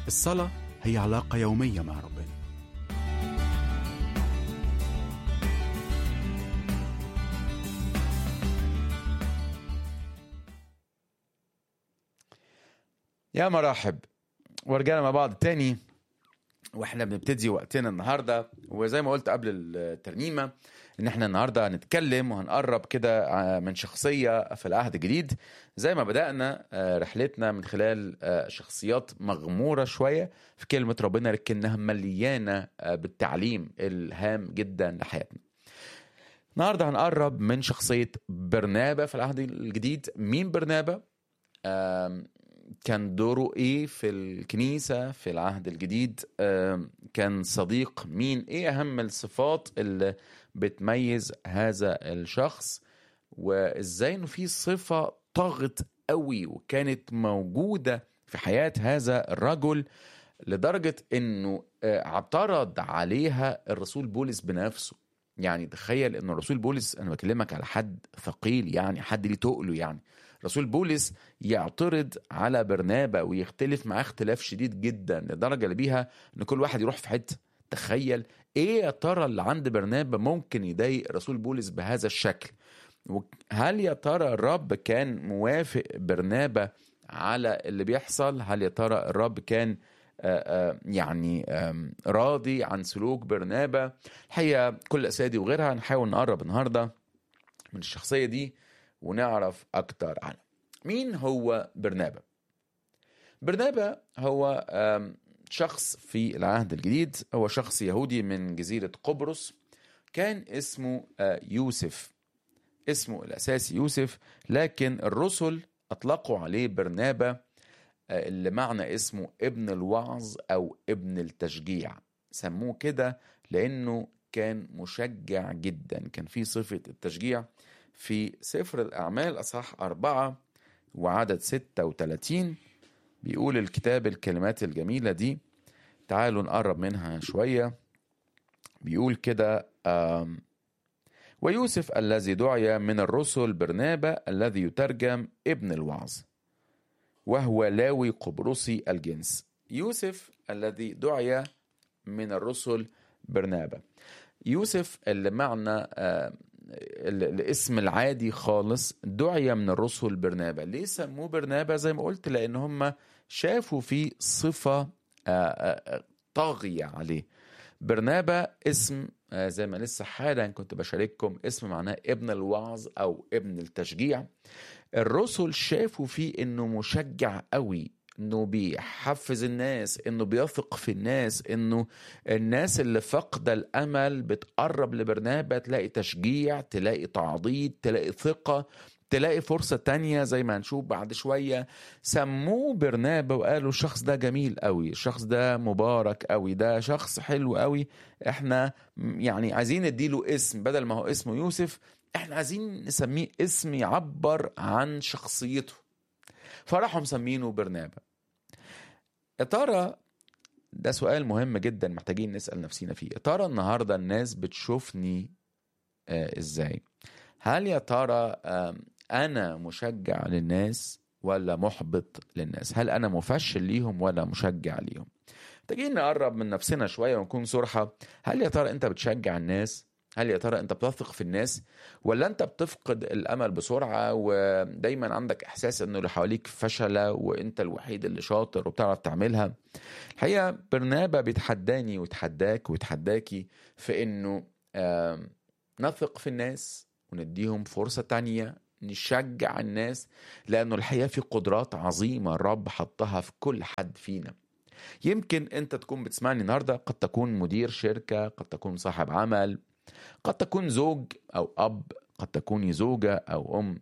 الصلاة هي علاقة يومية مع ربنا يا مرحب ورجعنا مع بعض تاني واحنا بنبتدي وقتنا النهارده وزي ما قلت قبل الترنيمه ان احنا النهارده هنتكلم وهنقرب كده ع- من شخصيه في العهد الجديد زي ما بدانا آه، رحلتنا من خلال آه، شخصيات مغموره شويه في كلمه ربنا لكنها مليانه آه، بالتعليم الهام جدا لحياتنا النهارده هنقرب من شخصيه برنابا في العهد الجديد مين برنابا آم، كان دوره ايه في الكنيسة في العهد الجديد آم، كان صديق مين ايه اهم الصفات اللي بتميز هذا الشخص وازاي انه في صفة طغت قوي وكانت موجودة في حياة هذا الرجل لدرجة انه آه، اعترض عليها الرسول بولس بنفسه يعني تخيل ان الرسول بولس انا بكلمك على حد ثقيل يعني حد ليه تقله يعني رسول بولس يعترض على برنابا ويختلف معاه اختلاف شديد جدا لدرجه اللي بيها ان كل واحد يروح في حته تخيل ايه يا ترى اللي عند برنابا ممكن يضايق رسول بولس بهذا الشكل هل يا ترى الرب كان موافق برنابا على اللي بيحصل هل يا ترى الرب كان آه، آه، يعني آم، راضي عن سلوك برنابا الحقيقه كل الاسئله دي وغيرها نحاول نقرب النهارده من الشخصيه دي ونعرف اكتر عنها مين هو برنابا برنابا هو آم، شخص في العهد الجديد هو شخص يهودي من جزيرة قبرص كان اسمه آه، يوسف اسمه الأساسي يوسف لكن الرسل أطلقوا عليه برنابا آه، اللي معنى اسمه ابن الوعظ أو ابن التشجيع سموه كده لأنه كان مشجع جدا كان في صفة التشجيع في سفر الأعمال أصحاح أربعة وعدد 36 بيقول الكتاب الكلمات الجميلة دي تعالوا نقرب منها شوية بيقول كده آم، ويوسف الذي دعي من الرسل برنابا الذي يترجم ابن الوعظ وهو لاوي قبرصي الجنس يوسف الذي دعي من الرسل برنابا يوسف اللي معنى آه، ال- الاسم العادي خالص دعي من الرسل برنابا ليه سموه برنابا زي ما قلت لان هم شافوا فيه صفة آه، آه، آه، طاغية عليه برنابا اسم آه، زي ما لسه حالا كنت بشارككم اسم معناه ابن الوعظ او ابن التشجيع الرسل شافوا فيه انه مشجع قوي انه بيحفز الناس انه بيثق في الناس انه الناس اللي فاقده الامل بتقرب لبرنابا تلاقي تشجيع تلاقي تعضيد تلاقي ثقه تلاقي فرصة تانية زي ما هنشوف بعد شوية سموه برنابا وقالوا الشخص ده جميل قوي الشخص ده مبارك قوي ده شخص حلو قوي احنا يعني عايزين نديله اسم بدل ما هو اسمه يوسف احنا عايزين نسميه اسم يعبر عن شخصيته فراحوا مسمينه برنابا يا ترى ده سؤال مهم جدا محتاجين نسأل نفسينا فيه يا ترى النهاردة الناس بتشوفني آه ازاي هل يا ترى آم، انا مشجع للناس ولا محبط للناس هل انا مفشل ليهم ولا مشجع ليهم محتاجين نقرب من نفسنا شوية ونكون صرحة هل يا ترى انت بتشجع الناس هل يا ترى انت بتثق في الناس ولا انت بتفقد الامل بسرعه ودايما عندك احساس انه اللي حواليك فشله وانت الوحيد اللي شاطر وبتعرف تعملها الحقيقه برنابا بيتحداني ويتحداك ويتحداكي في انه آم، نثق في الناس ونديهم فرصه تانية نشجع الناس لانه الحقيقه في قدرات عظيمه الرب حطها في كل حد فينا يمكن انت تكون بتسمعني النهارده قد تكون مدير شركه قد تكون صاحب عمل قد تكون زوج او اب قد تكوني زوجه او ام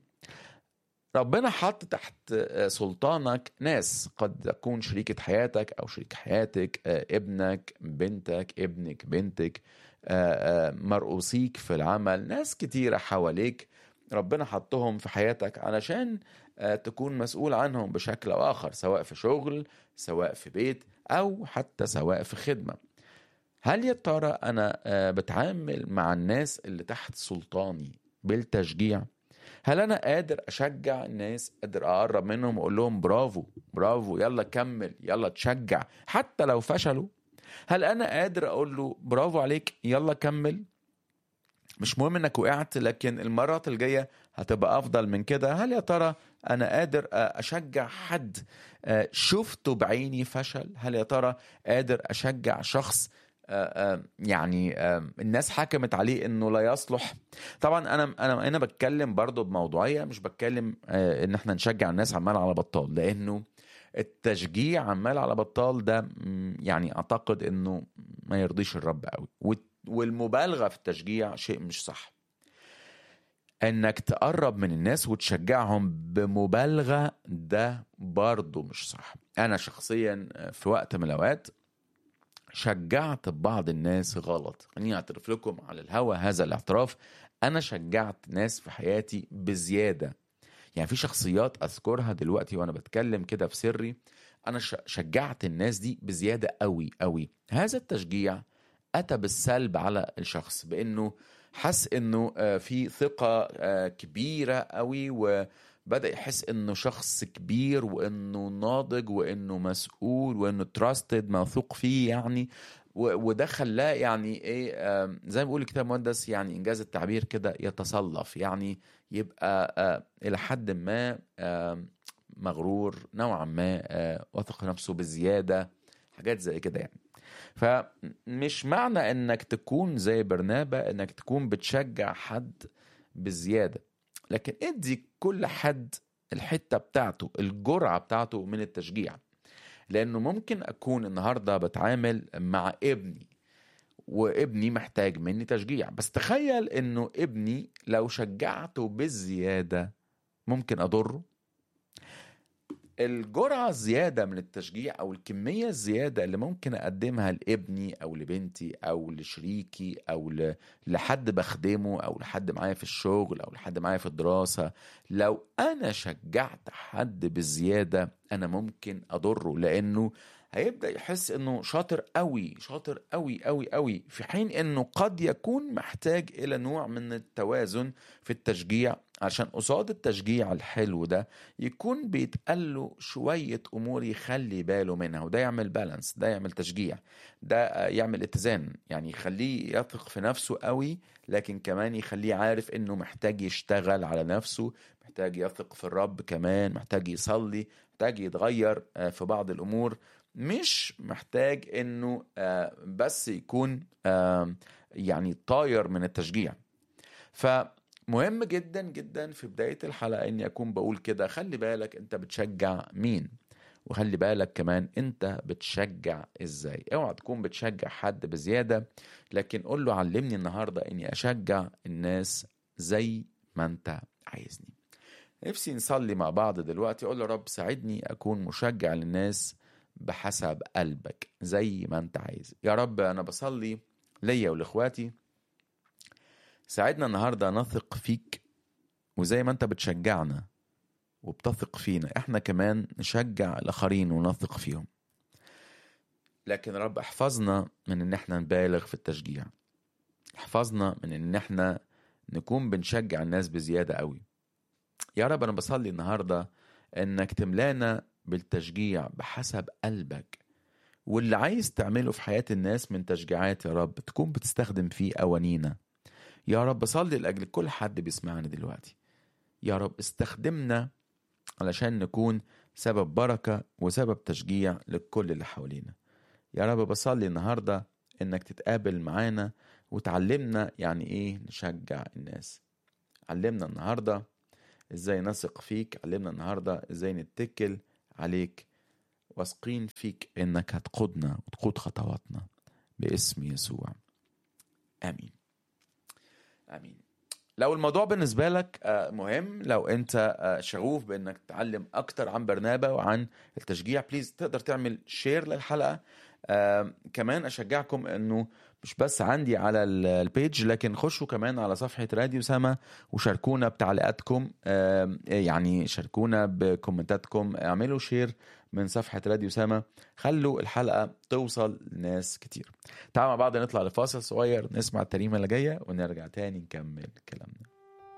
ربنا حط تحت سلطانك ناس قد تكون شريكة حياتك أو شريك حياتك آه، ابنك بنتك ابنك بنتك آه، آه، مرؤوسيك في العمل ناس كتيرة حواليك ربنا حطهم في حياتك علشان آه، تكون مسؤول عنهم بشكل أو آخر سواء في شغل سواء في بيت أو حتى سواء في خدمة هل يا ترى أنا آه، بتعامل مع الناس اللي تحت سلطاني بالتشجيع هل انا قادر اشجع الناس قادر اقرب منهم واقول لهم برافو برافو يلا كمل يلا تشجع حتى لو فشلوا هل انا قادر اقول له برافو عليك يلا كمل مش مهم انك وقعت لكن المرات الجايه هتبقى افضل من كده هل يا ترى انا قادر اشجع حد شفته بعيني فشل هل يا ترى قادر اشجع شخص يعني الناس حكمت عليه انه لا يصلح طبعا انا انا انا بتكلم برضو بموضوعيه مش بتكلم ان احنا نشجع الناس عمال على بطال لانه التشجيع عمال على بطال ده يعني اعتقد انه ما يرضيش الرب قوي والمبالغه في التشجيع شيء مش صح انك تقرب من الناس وتشجعهم بمبالغه ده برضه مش صح انا شخصيا في وقت من الاوقات شجعت بعض الناس غلط خليني اعترف لكم على الهوا هذا الاعتراف انا شجعت ناس في حياتي بزياده يعني في شخصيات اذكرها دلوقتي وانا بتكلم كده في سري انا شجعت الناس دي بزياده قوي قوي هذا التشجيع اتى بالسلب على الشخص بانه حس انه في ثقه كبيره قوي وبدا يحس انه شخص كبير وانه ناضج وانه مسؤول وانه تراستد موثوق فيه يعني وده خلاه يعني ايه زي ما بيقول الكتاب المقدس يعني انجاز التعبير كده يتصلف يعني يبقى الى حد ما مغرور نوعا ما واثق نفسه بزياده حاجات زي كده يعني فمش معنى انك تكون زي برنابا انك تكون بتشجع حد بزياده لكن ادي كل حد الحته بتاعته الجرعه بتاعته من التشجيع لانه ممكن اكون النهارده بتعامل مع ابني وابني محتاج مني تشجيع بس تخيل انه ابني لو شجعته بالزياده ممكن اضره الجرعة الزيادة من التشجيع أو الكمية الزيادة اللي ممكن أقدمها لابني أو لبنتي أو لشريكي أو لحد بخدمه أو لحد معايا في الشغل أو لحد معايا في الدراسة لو أنا شجعت حد بالزيادة أنا ممكن أضره لأنه هيبدا يحس انه شاطر قوي شاطر قوي قوي قوي في حين انه قد يكون محتاج الى نوع من التوازن في التشجيع عشان قصاد التشجيع الحلو ده يكون بيتقال له شويه امور يخلي باله منها وده يعمل بالانس ده يعمل تشجيع ده يعمل اتزان يعني يخليه يثق في نفسه قوي لكن كمان يخليه عارف انه محتاج يشتغل على نفسه محتاج يثق في الرب كمان محتاج يصلي محتاج يتغير في بعض الامور مش محتاج انه بس يكون يعني طاير من التشجيع فمهم جدا جدا في بداية الحلقة اني اكون بقول كده خلي بالك انت بتشجع مين وخلي بالك كمان انت بتشجع ازاي اوعى تكون بتشجع حد بزيادة لكن قول له علمني النهاردة اني اشجع الناس زي ما انت عايزني نفسي نصلي مع بعض دلوقتي اقول له رب ساعدني اكون مشجع للناس بحسب قلبك زي ما انت عايز يا رب انا بصلي ليا ولاخواتي ساعدنا النهارده نثق فيك وزي ما انت بتشجعنا وبتثق فينا احنا كمان نشجع الاخرين ونثق فيهم لكن رب احفظنا من ان احنا نبالغ في التشجيع احفظنا من ان احنا نكون بنشجع الناس بزيادة قوي يا رب انا بصلي النهاردة انك تملانا بالتشجيع بحسب قلبك واللي عايز تعمله في حياة الناس من تشجيعات يا رب تكون بتستخدم فيه قوانينا يا رب صلي لأجل كل حد بيسمعنا دلوقتي يا رب استخدمنا علشان نكون سبب بركة وسبب تشجيع لكل اللي حوالينا يا رب بصلي النهاردة انك تتقابل معانا وتعلمنا يعني ايه نشجع الناس علمنا النهاردة ازاي نثق فيك علمنا النهاردة ازاي نتكل عليك واثقين فيك انك هتقودنا وتقود خطواتنا باسم يسوع امين امين لو الموضوع بالنسبة لك مهم لو انت شغوف بانك تتعلم اكتر عن برنابا وعن التشجيع بليز تقدر تعمل شير للحلقة كمان اشجعكم انه مش بس عندي على البيج لكن خشوا كمان على صفحة راديو سما وشاركونا بتعليقاتكم يعني شاركونا بكومنتاتكم اعملوا شير من صفحة راديو سما خلوا الحلقة توصل لناس كتير تعالوا مع بعض نطلع لفاصل صغير نسمع التريمة اللي جاية ونرجع تاني نكمل كلامنا